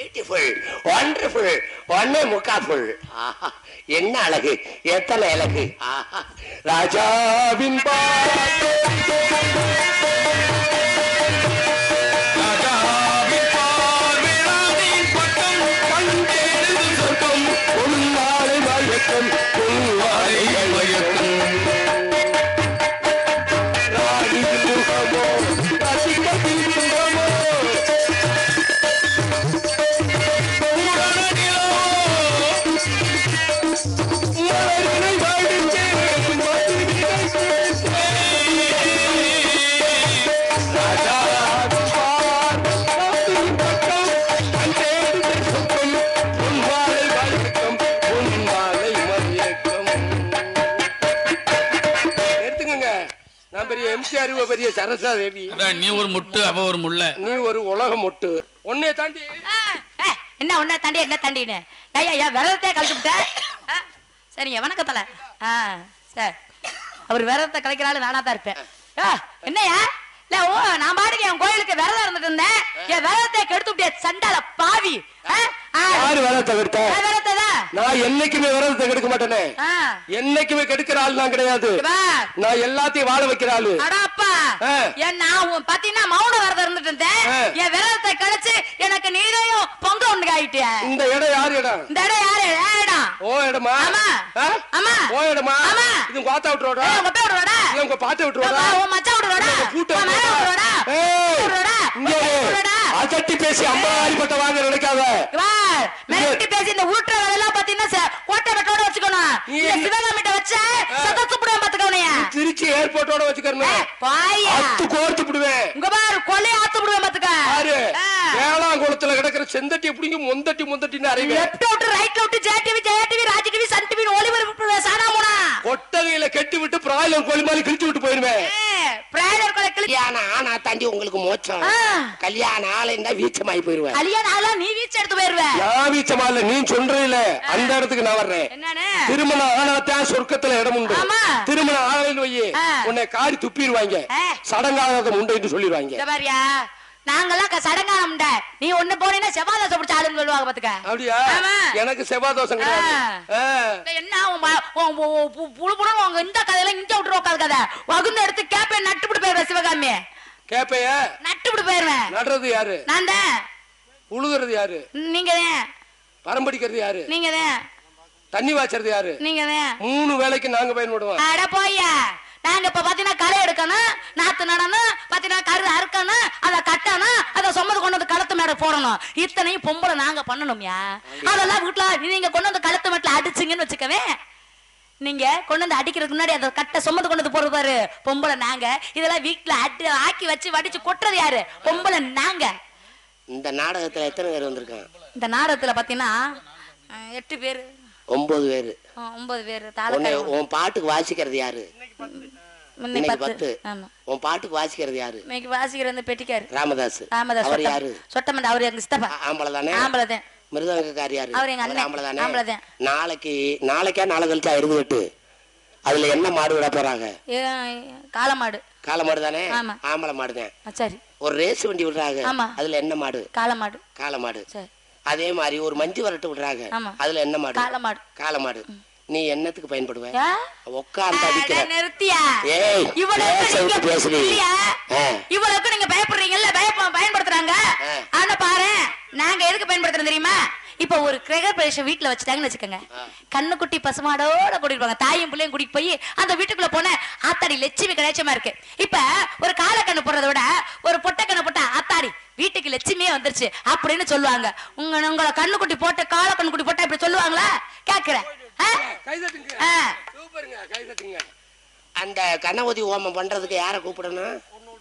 Beautiful wonderful ஒன்னே முக்காஃபுல் ஆஹா என்ன அழகு எத்தனை அழகு ஆஹா ராஜாவின் பாட்டு ராஜாவின் பார்வையாளின் பட்டம் கண்டெழுது சொர்க்கம் பொன்னாலை மயக்கம் பொன்னாலை மயக்கம் ராணியின் முகமோ ரசிகத்தின் முகமோ மலர்களை வடித்து எடுத்துக்கங்க நான் பெரிய எம்ஜிஆர் இவ பெரிய சரசா தேவி அதான் நீ ஒரு முட்டு அவ ஒரு முள்ள நீ ஒரு உலக மொட்டு உன்னைய தாண்டி ஆ, ஏ, என்ன உன்ன தாண்டி என்ன தாண்டின்னு ஐயா ஐயா விரதத்தை கழிச்சு விட்ட ஆ, சரிங்க வணக்கத்தல ஆ சார் அவர் விரதத்தை கலைக்கிறாள் நானா தான் இருப்பேன் ஆ, என்னய்யா இல்ல ஓ நான் பாட்டுக்கு என் கோயிலுக்கு விரதம் இருந்துட்டு இருந்தேன் என் விரதத்தை கெடுத்து விட்டிய சண்டால பாவி ஆ, ஆ, யாரு விரதத்தை கெடுத்த நான் விரதத்தை தான் நான் என்னைக்குமே விரதத்தை கெடுக்க மாட்டேனே ஆ, என்னைக்குமே கெடுக்கிற ஆள் நான் கிடையாது இங்க பார். நான் எல்லாத்தையும் வாழ வைக்கிற ஆளு அட அப்பா ஆ. என் நான் உன் பாத்தீங்கன்னா மௌன விரதம் இருந்துட்டு இருந்தேன் ஆ. என் விரதத்தை கழிச்சு எனக்கு நீரையும் பொங்க ஒண்ணு ஆயிட்டிய இந்த இடம் யார் இடம் இந்த இடம் யாரு ஏன் இடம் ஓ இடமா ஆமா. ஆ? ஆமா. ஓ இடமா ஆமா. இது உங்க ஆத்தா விட்டுறோடா ஏய், உங்க அப்பா விடுறோடா இல்ல உங்க பாட்டு விட்டுறோடா உன் மச்சான் விடுறோடா உங்க பூட்டை உன் மகன் விடுறோடா ஏய், விடுறோடா இங்க இரு. விடுறோடா அதட்டி பேசி அம்மாரிப்பட்ட வாங்க நினைக்காத வார் மிரட்டி பேசி இந்த உருட்டுற வேலையெல்லாம் பாத்தீங்கன்னா ச- கோட்டை வெட்டோட வச்சுக்கணும் நீ இந்த என்ன- சிவகாமிட்ட வச்ச சதத்து புடுவேன் பாத்துக்கோனைய திருச்சி ஏர்போர்ட்டோட வச்சுக்கிறேன் பாயா அத்து கோர்த்து விடுவேன் இங்க பாரு கொலையை ஆத்து விடுவேன் பாத்துக்க பாரு ஆ. வேளாங்குளத்துல கிடக்குற செந்தட்டி எப்படிங்க முந்தட்டி முந்தட்டின்னு அறிவேன் left out right out J TV Jaya TV Raj TV Sun TV ஒளிபரப்பு சானா மூணா கொட்டகையில கட்டி விட்டு பிராய்லர் கோழி மாதிரி கிழிச்சு விட்டு போயிருவேன் பிராயர் கொலை கிளி கல்யாணம் ஆனா தாண்டி உங்களுக்கு மோச்சம் ஆ. கல்யாணம் ஆலைன்னா வீச்சமாயி போயிருவேன் கல்யாணம் ஆளா நீ வீச்சு எடுத்து போயிருவ நான் வீச்சமா இல்ல நீ சொல்ற இல்ல அந்த இடத்துக்கு நான் வர்றேன் என்னன்னு திருமணம் ஆனாத்தான் சொர்க்கத்துல இடம் உண்டு ஆமா. திருமணம் ஆகலைன்னு வையே ஆ. உன்னை காரி துப்பிடுவாங்க ஆ. சடங்காக உண்டு சொல்லிடுவாங்க இந்த மாதிரியா நாங்கெல்லாம் க- சடங்கானம்ட நீ ஒண்ணு போனீங்கன்னா செவ்வாதோசை பிடிச்ச ஆளுன்னு சொல்லுவாங்க பாத்துக்க அப்படியா ஆமா. எனக்கு செவ்வாய் தோசை கிடையாது ஆ. ஆ. இல்ல, என்ன உன் ம- உன் உன் உன் பு- புழு புழுன்னு உங்க இந்த கதையில இங்க விட்டுரு உட்காது கதை வகுந்த எடுத்து கேப்பேன் நட்டு விட்டு போயிருவேன் சிவகாமி கேப்பைய நட்டு விட்டு போயிருவேன் நடுறது யாரு நான் தான் உழுகுறது யாரு நீங்க தான் பரம்படிக்கிறது யாரு நீங்க தான் தண்ணி வாய்ச்சறது யாரு நீங்க தான் மூணு வேலைக்கு நாங்க பயன்படுவோம் அட போய்யா நாங்க இப்ப பாத்தீங்கன்னா களை எடுக்கணும் நாத்து நடணும் பாத்தீங்கன்னா கரு அறுக்கணும் அத கட்டணும் அத சொம்மது கொண்டு வந்து கழுத்து மேல போடணும் இத்தனையும் பொம்பளை நாங்க பண்ணணும்யா அதெல்லாம் வீட்டுல நீங்க கொண்டு வந்து கழுத்து மேட்ல அடிச்சீங்கன்னு வச்சுக்கவே நீங்க கொண்டு வந்து அடிக்கிறதுக்கு முன்னாடி அதை கட்ட சொம்மது கொண்டு வந்து போறது பாரு பொம்பளை நாங்க இதெல்லாம் வீட்டுல அடி ஆக்கி வச்சு வடிச்சு கொட்டுறது யாரு பொம்பளை நாங்க இந்த நாடகத்துல எத்தனை பேர் வந்திருக்கான் இந்த நாடகத்துல பாத்தீங்கன்னா அஹ், எட்டு பேரு ஒன்பது பேரு அஹ், ஒன்பது பேரு உன்னை தாலக்காய் உன் பாட்டுக்கு வாசிக்கிறது யாரு முன்னை இன்னைக்கு பத்து பத்து ஆமா உன் பாட்டுக்கு வாசிக்கிறது யாரு இன்னைக்கு வாசிக்கிற இந்த பெட்டிக்காரு ராமதாஸ் ராமதாஸ் அவர் சொட்டம். யாரு சொட்டமண்ட அவர் எங்க சித்தப்பா ஆ- ஆம்பளை தானே ஆம்பளை தான் மிருதங்கக்காரி யாரு அவர் எங்க அண்ணன். ஆம்பளை தானே ஆம்பளை தான். நாளைக்கு நாளைக்கா நாளை கழிச்சா இருந்துட்டு அதுல என்ன மாடு விட போறாங்க காளமாடு காளை மாடு தானே ஆமா. ஆம்பளை மாடு தான் ஆ, சரி ஒரு ரேஸ் வண்டி விடுறாங்க ஆமா. அதுல என்ன மாடு காளமாடு காளை மாடு சரி அதே மாதிரி ஒரு மஞ்சு வரட்டு விடுறாங்க ஆமா. அதுல என்ன மாடு காளமாடு காளை மாடு நீ என்னத்துக்கு பயன்படுவ ஏ? உட்காந்து அடிக்கிற அட, நிறுத்தியா ஏய், இவ்வளவுக்கு பேச நீங்க விட்டு பேசுறீ. இல்லையா? ஆ. இவ்வளவுக்கு நீங்க பயப்படுறீங்கல்ல பயப்ப பயன்படுத்துறாங்க ஆ. ஆனா பாரு நாங்க எதுக்கு பயன்படுத்துறோம் தெரியுமா இப்ப ஒரு கிரக பிரவேசம் வீட்டுல வச்சுட்டாங்கன்னு வச்சுக்கோங்க கண்ணுக்குட்டி பசுமாடோட கூட்டிட்டு போங்க தாயும் பிள்ளையும் கூட்டிட்டு போய் அந்த வீட்டுக்குள்ள போன ஆத்தாடி லட்சுமி கிடைச்சமா இருக்கு இப்ப ஒரு காலக்கண்ணு போடுறத விட ஒரு பொட்டக்கண்ணு போட்டா ஆத்தாடி வீட்டுக்கு லட்சுமியே வந்துருச்சு அப்படின்னு சொல்லுவாங்க உங்க உங்களை கண்ணுக்குட்டி போட்ட கால கண்ணுக்குட்டி போட்டா இப்படி சொல்லுவாங்களா கேக்குறேன் ஆ? கைதட்டுங்க ஆ. சூப்பருங்க கைதட்டுங்க அந்த கணபதி ஹோமம் பண்றதுக்கு யார கூப்பிடணும்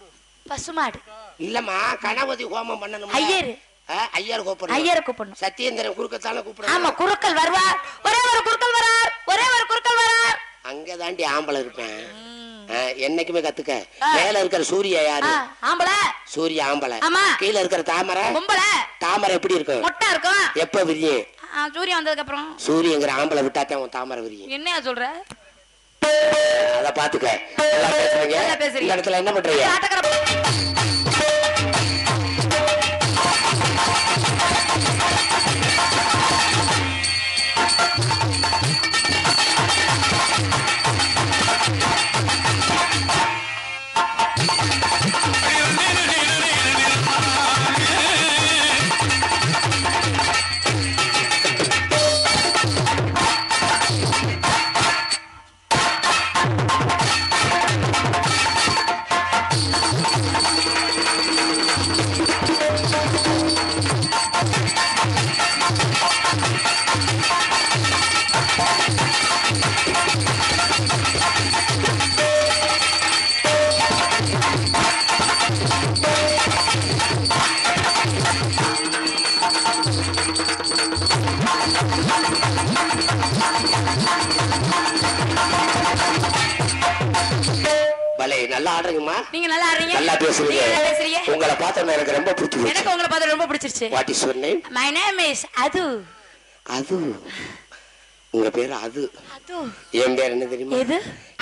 பசுமாடு இல்லம்மா கணபதி ஹோமம் பண்ணணும் ஐயரு. ஐயர் கூப்பிடணும் ஐயரை கூப்பிடணும் சத்தியேந்திரன் குறுக்கத்தால ஆமா கூப்பிடணும் குறுக்கள் வருவார் ஒரே ஒரு குறுக்கள் வரார் ஒரே ஒரு குறுக்கள் வரார் அங்க தாண்டி ஆம்பளை இருப்பேன் ஆ, என்னைக்குமே கத்துக்க மேல இருக்கிற சூரிய யாரு ஆ, ஆம்பளை சூரிய ஆம்பளை ஆமா. கீழ இருக்கிற தாமரை பொம்பளை தாமரை எப்படி இருக்கும் மொட்டை இருக்கும் எப்ப விரியும் ஆ, சூரியன் வந்ததுக்கு அப்புறம் சூரியங்கிற ஆம்பளை விட்டாத்தான் உன் தாமரை விரியும் என்னையா சொல்ற அத பாத்துக்க நல்லா பேசுறீங்க நல்லா பேசுறீங்க. இந்த இடத்துல என்ன பண்றீங்க ஆட்டக்கார நல்லா ஆடுறீங்கம்மா நீங்க நல்லா ஆடுறீங்க நல்லா பேசுறீங்க நீங்க நல்லா பேசுறீங்க உங்களை பார்த்தோன்னா எனக்கு ரொம்ப பிடிச்சி போச்சு எனக்கு உங்களை பார்த்து ரொம்ப பிடிச்சிருச்சு what is your name my name is அது அது உங்க பேரு அது அது என் பேர் என்ன தெரியுமா எது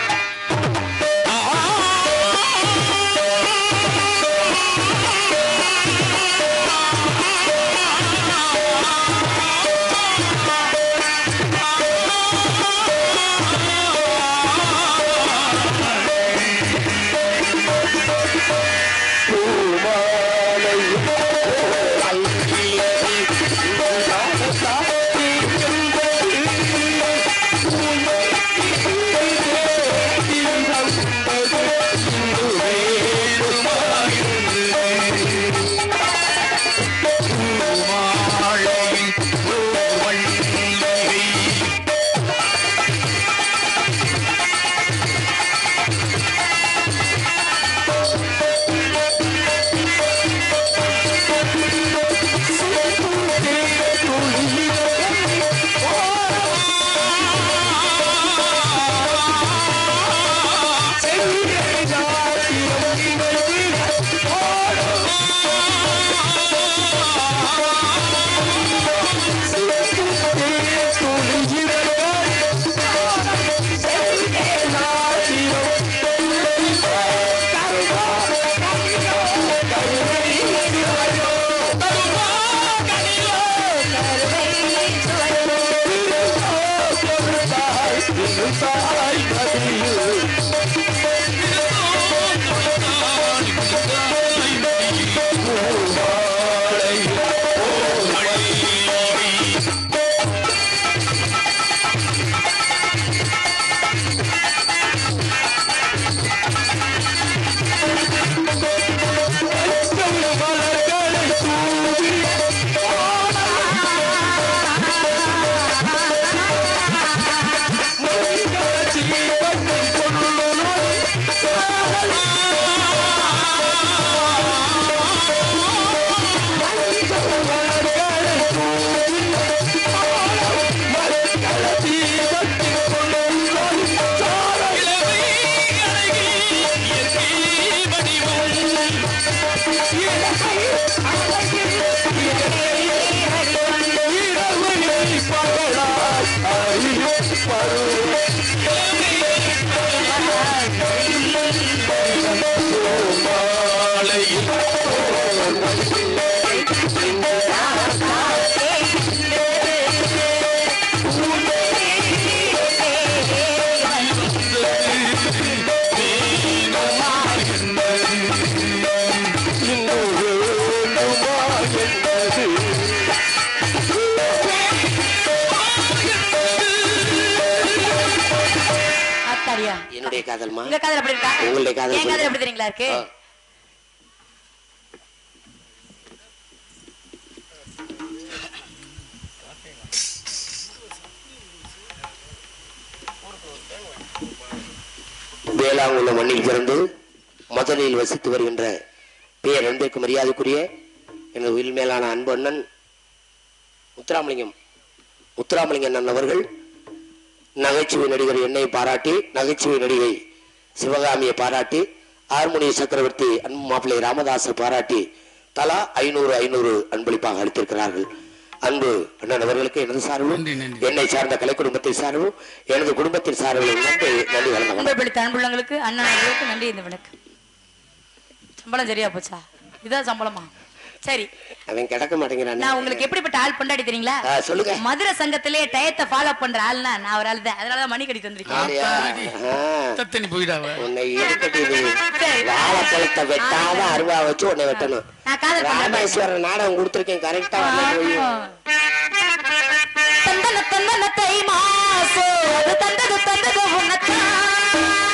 ஆத்தாடியா என்னுடைய காதல்மா உங்க காதல் எப்படி இருக்கா உங்களுடைய காதல் என் காதல் சொல்லுங்க. எப்படி தெரியுங்களா இருக்கு ஆ. வேளாங்குள்ள மண்ணில் பிறந்து முதலில் வசித்து வருகின்ற பேர் அன்பிற்கு மரியாதைக்குரிய எனது உயிர் மேலான அன்பு அண்ணன் முத்துராமலிங்கம் முத்துராமலிங்க அண்ணன் அவர்கள் நகைச்சுவை நடிகர் என்னை பாராட்டி நகைச்சுவை நடிகை சிவகாமியை பாராட்டி ஹார்மோனிய சக்கரவர்த்தி அன்பு மாப்பிள்ளை ராமதாஸை பாராட்டி தலா ஐநூறு ஐநூறு அன்பளிப்பாக அளித்திருக்கிறார்கள் அன்பு அண்ணன் அவர்களுக்கு எனது சார்பும் நன்றி, நன்றி. என்னை சார்ந்த கலை குடும்பத்தின் சார்பும் எனது குடும்பத்தின் சார்பில் நன்றி நன்றி வணக்கம் உங்கள் பிடித்த அன்புள்ளங்களுக்கு அண்ணன் அவர்களுக்கு நன்றி இந்த விளக்கு சம்பளம் சரியா போச்சா இதான் சம்பளமா சரி அவன் கிடக்க மாட்டேங்கிறான் நான் உங்களுக்கு எப்படிப்பட்ட ஆள் பொண்டாடி தெரியுங்களா ஆ, சொல்லுங்க மதுரை சங்கத்திலே டயத்தை ஃபாலோ பண்ற ஆள்னா நான் ஒரு ஆள் தான் அதனாலதான் மணி கட்டி வந்திருக்கேன் அப்படியா? ஆ. தத்தனி போயிடாவ உன்னை இருக்கட்டி இது சரி. வாழைப்பழத்தை வெட்டாத அருவா வச்சு உன்னை வெட்டணும் நான் காதல் பண்றேன் ராமேஸ்வரன் நாடகம் கொடுத்துருக்கேன் கரெக்டா தந்தன தந்தன தை மாசோ அது தந்தது தந்தது உன்னத்தான்